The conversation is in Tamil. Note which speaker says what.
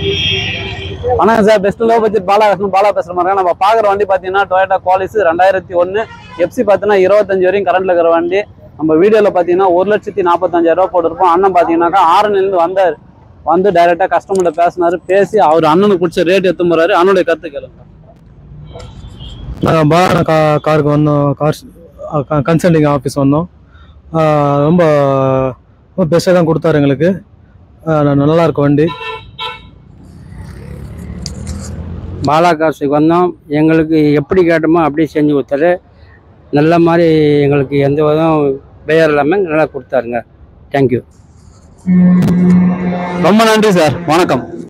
Speaker 1: வணக்கம் sir best low budget Balakrishnan Bala பேசுற மாதிரி நம்ம பாக்குற வண்டி பாத்தீங்கன்னா டொயோட்டா குவாலிஸ் ரெண்டாயிரத்தி ஒன்னு எஃப்சி பாத்தீங்கன்னா இருபத்தஞ்சு வரையும் கரண்ட்ல இருக்கிற வண்டி நம்ம வீடியோல பாத்தீங்கன்னா ஒரு லட்சத்தி நாற்பத்தஞ்சாயிரம் ரூபாய் போட்டிருப்போம் அண்ணன் பாத்தீங்கன்னாக்கா ஆரணில இருந்து வந்தாரு வந்து டைரக்டா கஸ்டமர்கிட்ட பேசினாரு பேசி அவர் அண்ணனுக்கு பிடிச்ச ரேட் எடுத்து போறாரு அண்ணனுடைய கருத்து கேளுங்க
Speaker 2: நாங்கள் பாலான கா காருக்கு வந்தோம் கார் கன்சல்டிங் ஆஃபீஸ் வந்தோம் ஆ, ரொம்ப ரொம்ப பெஸ்ட்டாக தான் கொடுத்தாரு எங்களுக்கு ஆ, ந- நல்லா இருக்கும் வண்டி
Speaker 3: பாலா காசுக்கு வந்தோம் எங்களுக்கு எப்படி கேட்டோமோ அப்படியே செஞ்சு கொடுத்தாரு நல்ல மாதிரி எங்களுக்கு எந்த விதம் பெயர் இல்லாமல் நல்லா கொடுத்தாருங்க தேங்க்யூ
Speaker 1: ரொம்ப நன்றி சார் வணக்கம்